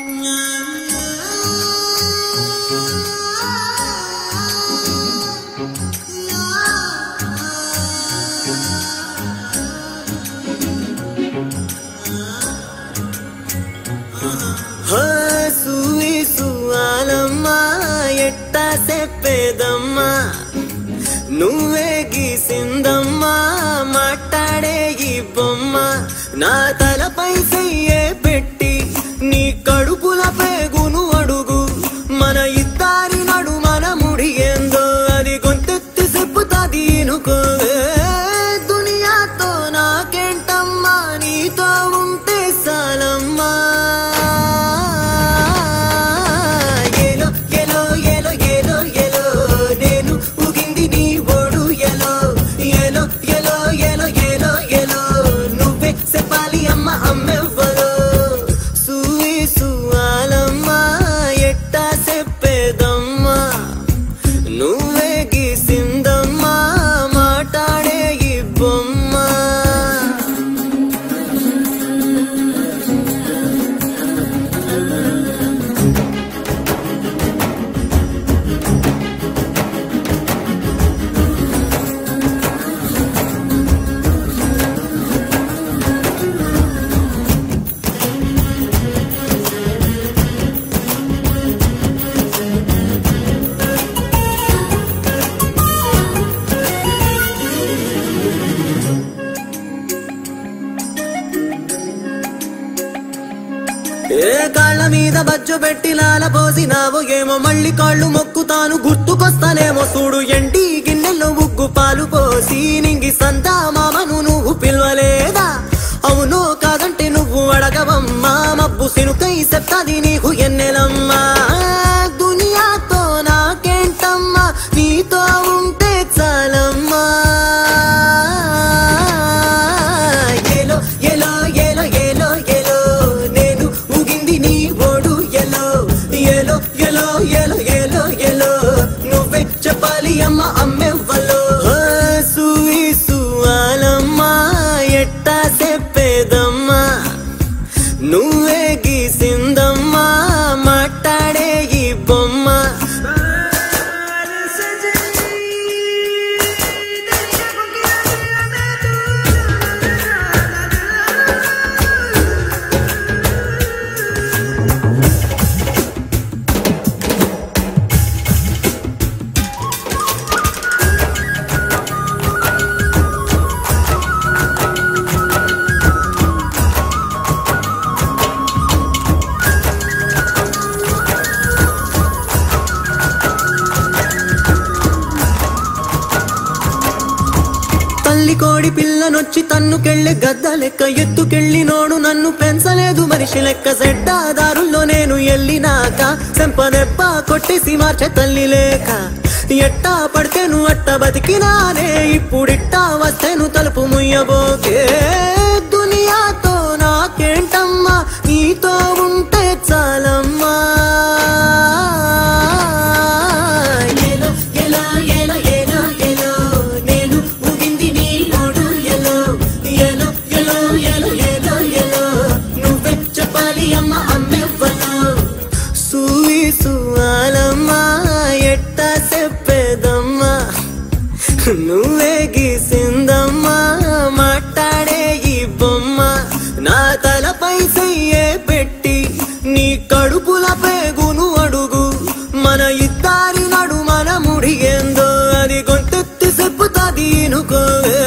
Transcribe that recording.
సూయి సువాలమ్మా ఎట్టా చెప్పేదమ్మా నువ్వే గీసిందమ్మా మాట్లాడే ఈ బొమ్మ నా తలపై చెయ్యే పెట్టి నీ కడుపుల పేగును అడుగు మన ఇద్దరి నడు మన ముడి ఏందో అది గొంతెత్తి చెప్పుతాది ఇనుకోవే దునియాతో నాకేంటమ్మా నీతో ఉంటే సాలమ్మా ఏలో ఏలో ఏలో ఏలో ఏలో నేను ఊగింది నీ ఓడు ఎలో ఏలో ఏలో ఏలో ఏలో ఏలో నువ్వే చెప్పాలి అమ్మ అమ్మెవ్వరో సూయి సువాలమ్మా ఎట్టా చెప్పేదమ్మా నువ్వే గీసిందమ్మా మాట్లాడే ఈ బొమ్మ ఏ కాళ్ళ మీద బజ్జు పెట్టి లాల పోసినావు ఏమో మళ్ళీ కాళ్ళు మొక్కుతాను గుర్తుకొస్తానేమో చూడు ఎంటి గిన్నెల్లో ఉగ్గు పాలు పోసి నింగి సంతా మామను నువ్వు పిలవలేదా అవును కాదంటే నువ్వు అడగవమ్మా మబ్బు సినుకై చెప్తాది నీకు ఎన్నెలమ్మా దునియాతో నాకేంటమ్మా నీతో ఉంటే చాలమ్మా ఏలో ఏలో ఏలో ఏలో ఏలో నేను ఊగింది నీ ఓడు ఎలో ఏలో ఏలో ఏలో ఏలో ఏలో నువ్వే చెప్పాలి అమ్మ అమ్మెవ్వలో సూయి సువాలమ్మా ఎట్టా చెప్పేదమ్మా నువ్వే గీసిందమ్మా మాట్లాడే ఈ బొమ్మ తల్లి కోడి పిల్లనొచ్చి తన్నుకెళ్ళే గద్ద లెక్క ఎత్తుకెళ్ళి నోడు నన్ను పెంచలేదు మనిషి లెక్క సెడ్డాదారుల్లో నేను ఎల్లినాక సెంపదెబ్బ కొట్టేసి మార్చే తల్లి లేక ఎట్టా పడితేను అట్ట బతికినానే ఇప్పుడిట్టా వస్తేను తలుపు ముయ్యబోకే దునియాతో నాకేంటమ్మా నీతో ఉంటే చాలమ్మా ఏలో ఏలో ఏలో ఏలో ఏలో నేను ఊగింది నీ నోడు ఎలో ఏలో ఏలో ఏలో ఏలో ఏలో నువ్వే చెప్పాలి అమ్మ అమ్మెవ్వను సూయి సువాలమ్మా ఎట్టా చెప్పేదమ్మా నువ్వే గీసిందమ్మా మాట్లాడే ఈ బొమ్మ నా తలపై చెయ్యే పెట్టి నీ కడుపుల పేగును అడుగు మన ఇద్దరి నడు మన ముడి ఏందో అది గొంతెత్తి చెప్పుతాది ఇనుకోవే